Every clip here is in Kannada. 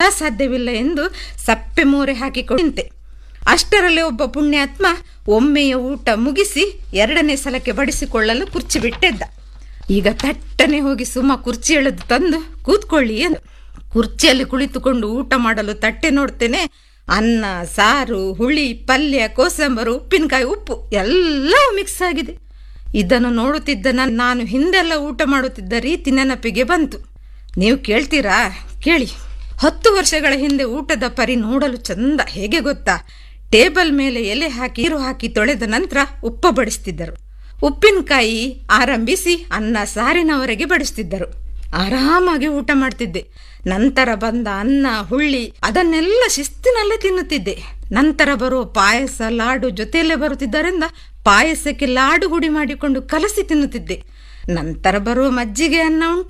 ಸಾಧ್ಯವಿಲ್ಲ ಎಂದು ಸಪ್ಪೆ ಮೋರೆ ಹಾಕಿಕೊಂಡು ನಿಂತೆ ಅಷ್ಟರಲ್ಲಿ ಒಬ್ಬ ಪುಣ್ಯಾತ್ಮ ಒಮ್ಮೆಯ ಊಟ ಮುಗಿಸಿ ಎರಡನೇ ಸಲಕ್ಕೆ ಬಡಿಸಿಕೊಳ್ಳಲು ಕುರ್ಚಿ ಬಿಟ್ಟಿದ್ದ ಈಗ ತಟ್ಟನೆ ಹೋಗಿ ಸುಮ ಕುರ್ಚಿ ಎಳೆದು ತಂದು ಕೂತ್ಕೊಳ್ಳಿ ಎಂದು ಕುರ್ಚಿಯಲ್ಲಿ ಕುಳಿತುಕೊಂಡು ಊಟ ಮಾಡಲು ತಟ್ಟೆ ನೋಡ್ತೇನೆ ಅನ್ನ ಸಾರು ಹುಳಿ ಪಲ್ಯ ಕೋಸಂಬರು ಉಪ್ಪಿನಕಾಯಿ ಉಪ್ಪು ಎಲ್ಲವೂ ಮಿಕ್ಸ್ ಆಗಿದೆ ಇದನ್ನು ನೋಡುತ್ತಿದ್ದ ನಾನ್- ನಾನು ಹಿಂದೆಲ್ಲ ಊಟ ಮಾಡುತ್ತಿದ್ದ ರೀತಿ ನೆನಪಿಗೆ ಬಂತು ನೀವು ಕೇಳ್ತೀರಾ ಕೇಳಿ ಹತ್ತು ವರ್ಷಗಳ ಹಿಂದೆ ಊಟದ ಪರಿ ನೋಡಲು ಚಂದ ಹೇಗೆ ಗೊತ್ತಾ ಟೇಬಲ್ ಮೇಲೆ ಎಲೆ ಹಾಕಿ ನೀರು ಹಾಕಿ ತೊಳೆದ ನಂತರ ಉಪ್ಪ ಬಡಿಸ್ತಿದ್ದರು ಉಪ್ಪಿನಕಾಯಿ ಆರಂಭಿಸಿ ಅನ್ನ ಸಾರಿನವರೆಗೆ ಬಡಿಸ್ತಿದ್ದರು ಆರಾಮಾಗಿ ಊಟ ಮಾಡ್ತಿದ್ದೆ ನಂತರ ಬಂದ ಅನ್ನ ಹುಳ್ಳಿ ಅದನ್ನೆಲ್ಲ ಶಿಸ್ತಿನಲ್ಲೇ ತಿನ್ನುತ್ತಿದ್ದೆ ನಂತರ ಬರುವ ಪಾಯಸ ಲಾಡು ಜೊತೆಯಲ್ಲೇ ಬರುತ್ತಿದ್ದರಿಂದ ಪಾಯಸಕ್ಕೆ ಲಾಡು ಹುಡಿ ಮಾಡಿಕೊಂಡು ಕಲಸಿ ತಿನ್ನುತ್ತಿದ್ದೆ ನಂತರ ಬರುವ ಮಜ್ಜಿಗೆ ಅನ್ನ ಉಂಟ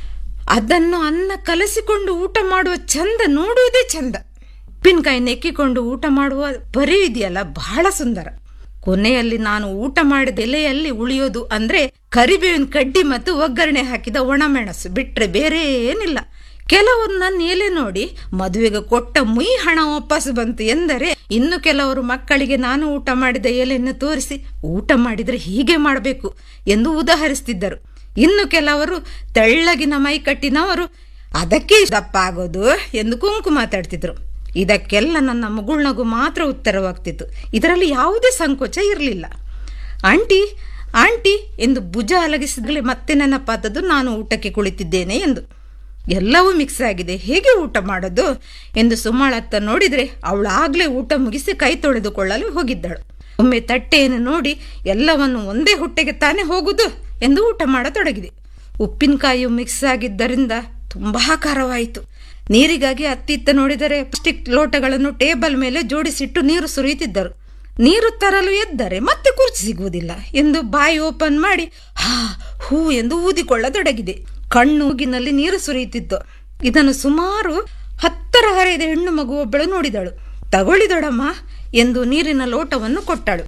ಅದನ್ನು ಅನ್ನ ಕಲಸಿಕೊಂಡು ಊಟ ಮಾಡುವ ಚಂದ ನೋಡುವುದೇ ಚಂದ ಉಪ್ಪಿನಕಾಯಿ ನೆಕ್ಕಿಕೊಂಡು ಊಟ ಮಾಡುವ ಬರೀ ಇದೆಯಲ್ಲ ಬಹಳ ಸುಂದರ ಕೊನೆಯಲ್ಲಿ ನಾನು ಊಟ ಮಾಡಿದ ಎಲೆಯಲ್ಲಿ ಉಳಿಯೋದು ಅಂದ್ರೆ ಕರಿಬೇವಿನ ಕಡ್ಡಿ ಮತ್ತು ಒಗ್ಗರಣೆ ಹಾಕಿದ ಒಣಮೆಣಸು ಬಿಟ್ರೆ ಬೇರೆ ಏನಿಲ್ಲ ಕೆಲವರು ನನ್ನ ಎಲೆ ನೋಡಿ ಮದುವೆಗೆ ಕೊಟ್ಟ ಮುಯಿ ಹಣ ವಾಪಸ್ ಬಂತು ಎಂದರೆ ಇನ್ನು ಕೆಲವರು ಮಕ್ಕಳಿಗೆ ನಾನು ಊಟ ಮಾಡಿದ ಎಲೆಯನ್ನು ತೋರಿಸಿ ಊಟ ಮಾಡಿದ್ರೆ ಹೀಗೆ ಮಾಡಬೇಕು ಎಂದು ಉದಾಹರಿಸ್ತಿದ್ದರು ಇನ್ನು ಕೆಲವರು ತೆಳ್ಳಗಿನ ಮೈಕಟ್ಟಿನವರು ಅದಕ್ಕೆ ದಪ್ಪ ಆಗೋದು ಎಂದು ಕುಂಕು ಮಾತಾಡ್ತಿದ್ರು ಇದಕ್ಕೆಲ್ಲ ನನ್ನ ಮುಗುಳ್ನಗು ಮಾತ್ರ ಉತ್ತರವಾಗ್ತಿತ್ತು ಇದರಲ್ಲಿ ಯಾವುದೇ ಸಂಕೋಚ ಇರಲಿಲ್ಲ ಆಂಟಿ ಆಂಟಿ ಎಂದು ಭುಜ ಅಲಗಿಸಿದ್ರಲ್ಲಿ ಮತ್ತೆ ನೆನಪಾದದ್ದು ನಾನು ಊಟಕ್ಕೆ ಕುಳಿತಿದ್ದೇನೆ ಎಂದು ಎಲ್ಲವೂ ಮಿಕ್ಸ್ ಆಗಿದೆ ಹೇಗೆ ಊಟ ಮಾಡೋದು ಎಂದು ಸುಮಾಳತ್ತ ನೋಡಿದ್ರೆ ಅವಳಾಗ್ಲೇ ಊಟ ಮುಗಿಸಿ ಕೈ ತೊಳೆದುಕೊಳ್ಳಲು ಹೋಗಿದ್ದಳು ಒಮ್ಮೆ ತಟ್ಟೆಯನ್ನು ನೋಡಿ ಎಲ್ಲವನ್ನು ಒಂದೇ ಹೊಟ್ಟೆಗೆ ತಾನೇ ಹೋಗುದು ಎಂದು ಊಟ ಮಾಡತೊಡಗಿದೆ ಉಪ್ಪಿನಕಾಯಿಯು ಮಿಕ್ಸ್ ಆಗಿದ್ದರಿಂದ ತುಂಬಾ ಖಾರವಾಯಿತು ನೀರಿಗಾಗಿ ಅತ್ತಿತ್ತ ನೋಡಿದರೆ ಪ್ಲಾಸ್ಟಿಕ್ ಲೋಟಗಳನ್ನು ಟೇಬಲ್ ಮೇಲೆ ಜೋಡಿಸಿಟ್ಟು ನೀರು ಸುರಿಯುತ್ತಿದ್ದರು ನೀರು ತರಲು ಎದ್ದರೆ ಮತ್ತೆ ಕುರ್ಚಿ ಸಿಗುವುದಿಲ್ಲ ಎಂದು ಬಾಯಿ ಓಪನ್ ಮಾಡಿ ಹಾ ಹೂ ಎಂದು ಊದಿಕೊಳ್ಳತೊಡಗಿದೆ ಕಣ್ಣು ಮೂಗಿನಲ್ಲಿ ನೀರು ಸುರಿಯುತ್ತಿತ್ತು ಇದನ್ನು ಸುಮಾರು ಹತ್ತರ ಹರಿದ ಹೆಣ್ಣು ಮಗು ಒಬ್ಬಳು ನೋಡಿದಳು ತಗೊಳ್ಳಿ ದೊಡಮ್ಮ ಎಂದು ನೀರಿನ ಲೋಟವನ್ನು ಕೊಟ್ಟಳು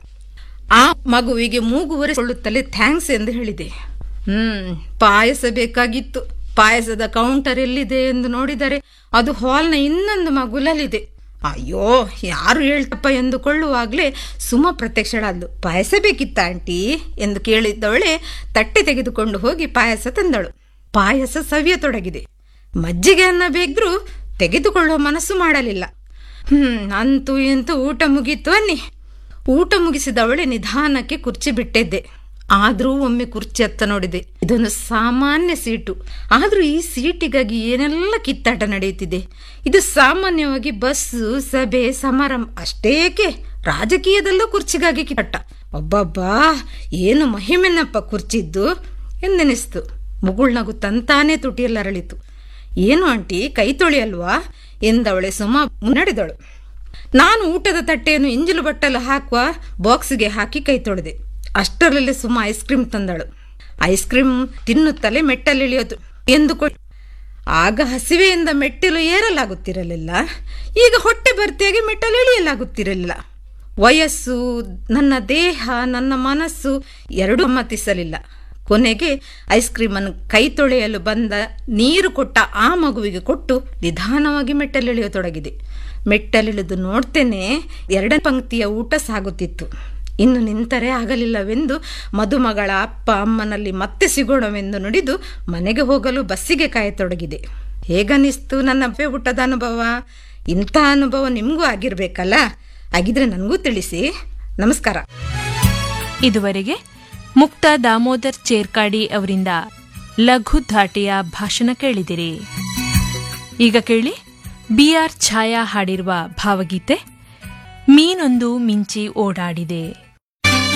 ಆ ಮಗುವಿಗೆ ಮೂಗು ಒರೆಸಿಕೊಳ್ಳುತ್ತಲೇ ಥ್ಯಾಂಕ್ಸ್ ಎಂದು ಹೇಳಿದೆ ಹ್ಮ್ ಪಾಯಸ ಬೇಕಾಗಿತ್ತು ಪಾಯಸದ ಕೌಂಟರ್ ಎಲ್ಲಿದೆ ಎಂದು ನೋಡಿದರೆ ಅದು ಹಾಲ್ನ ಇನ್ನೊಂದು ಮಗುಲಲ್ಲಿದೆ ಅಯ್ಯೋ ಯಾರು ಹೇಳ್ತಪ್ಪ ಎಂದುಕೊಳ್ಳುವಾಗಲೇ ಸುಮ ಪ್ರತ್ಯಕ್ಷಳಾದ್ಲು ಪಾಯಸ ಬೇಕಿತ್ತ ಆಂಟಿ ಎಂದು ಕೇಳಿದ್ದವಳೆ ತಟ್ಟೆ ತೆಗೆದುಕೊಂಡು ಹೋಗಿ ಪಾಯಸ ತಂದಳು ಪಾಯಸ ಸವಿಯತೊಡಗಿದೆ ಮಜ್ಜಿಗೆ ಅನ್ನ ಬೇಕಿದ್ರೂ ತೆಗೆದುಕೊಳ್ಳುವ ಮನಸ್ಸು ಮಾಡಲಿಲ್ಲ ಹ್ಮ್ ಅಂತೂ ಇಂತೂ ಊಟ ಮುಗೀತು ಅನ್ನಿ ಊಟ ಮುಗಿಸಿದವಳೆ ನಿಧಾನಕ್ಕೆ ಕುರ್ಚಿ ಬಿಟ್ಟಿದ್ದೆ ಆದ್ರೂ ಒಮ್ಮೆ ಕುರ್ಚಿ ಹತ್ತ ನೋಡಿದೆ ಇದೊಂದು ಸಾಮಾನ್ಯ ಸೀಟು ಆದ್ರೂ ಈ ಸೀಟಿಗಾಗಿ ಏನೆಲ್ಲ ಕಿತ್ತಾಟ ನಡೆಯುತ್ತಿದೆ ಇದು ಸಾಮಾನ್ಯವಾಗಿ ಬಸ್ಸು ಸಭೆ ಸಮಾರಂಭ ಅಷ್ಟೇಕೆ ರಾಜಕೀಯದಲ್ಲೂ ಕುರ್ಚಿಗಾಗಿ ಕಿತ್ತಾಟ ಒಬ್ಬಬ್ಬಾ ಏನು ಮಹಿಮೆನಪ್ಪ ಕುರ್ಚಿದ್ದು ಎಂದೆನಿಸ್ತು ಮುಗುಳ್ನಗು ತಂತಾನೇ ತುಟಿಯಲ್ಲರಳಿತು ಏನು ಆಂಟಿ ಕೈ ತೊಳೆಯಲ್ವಾ ಎಂದವಳೆ ಸುಮ ಮುನ್ನಡೆದಳು ನಾನು ಊಟದ ತಟ್ಟೆಯನ್ನು ಇಂಜಿಲು ಬಟ್ಟಲು ಹಾಕುವ ಬಾಕ್ಸ್ಗೆ ಹಾಕಿ ಕೈ ತೊಳೆದೆ ಅಷ್ಟರಲ್ಲಿ ಸುಮ ಐಸ್ ಕ್ರೀಮ್ ತಂದಳು ಐಸ್ ಕ್ರೀಮ್ ತಿನ್ನುತ್ತಲೇ ಮೆಟ್ಟಲಿಳಿಯೋದು ಎಂದುಕೊಂಡು ಆಗ ಹಸಿವೆಯಿಂದ ಮೆಟ್ಟಿಲು ಏರಲಾಗುತ್ತಿರಲಿಲ್ಲ ಈಗ ಹೊಟ್ಟೆ ಭರ್ತಿಯಾಗಿ ಮೆಟ್ಟಲು ಇಳಿಯಲಾಗುತ್ತಿರಲಿಲ್ಲ ವಯಸ್ಸು ನನ್ನ ದೇಹ ನನ್ನ ಮನಸ್ಸು ಎರಡೂ ಸಮ್ಮತಿಸಲಿಲ್ಲ ಕೊನೆಗೆ ಐಸ್ ಕ್ರೀಮನ್ನು ಕೈ ತೊಳೆಯಲು ಬಂದ ನೀರು ಕೊಟ್ಟ ಆ ಮಗುವಿಗೆ ಕೊಟ್ಟು ನಿಧಾನವಾಗಿ ಮೆಟ್ಟಲಿಳಿಯತೊಡಗಿದೆ ಮೆಟ್ಟಲಿಳಿದು ನೋಡ್ತೇನೆ ಎರಡನೇ ಪಂಕ್ತಿಯ ಊಟ ಸಾಗುತ್ತಿತ್ತು ಇನ್ನು ನಿಂತರೆ ಆಗಲಿಲ್ಲವೆಂದು ಮದುಮಗಳ ಅಪ್ಪ ಅಮ್ಮನಲ್ಲಿ ಮತ್ತೆ ಸಿಗೋಣವೆಂದು ನುಡಿದು ಮನೆಗೆ ಹೋಗಲು ಬಸ್ಸಿಗೆ ಕಾಯತೊಡಗಿದೆ ಹೇಗನಿಸ್ತು ನನ್ನ ಅಪ್ಪೆ ಊಟದ ಅನುಭವ ಇಂಥ ಅನುಭವ ನಿಮಗೂ ಆಗಿರ್ಬೇಕಲ್ಲ ಆಗಿದ್ರೆ ನನಗೂ ತಿಳಿಸಿ ನಮಸ್ಕಾರ ಇದುವರೆಗೆ ಮುಕ್ತ ದಾಮೋದರ್ ಚೇರ್ಕಾಡಿ ಅವರಿಂದ ಲಘು ಧಾಟಿಯ ಭಾಷಣ ಕೇಳಿದಿರಿ ಈಗ ಕೇಳಿ ಬಿಆರ್ ಛಾಯಾ ಹಾಡಿರುವ ಭಾವಗೀತೆ ಮೀನೊಂದು ಮಿಂಚಿ ಓಡಾಡಿದೆ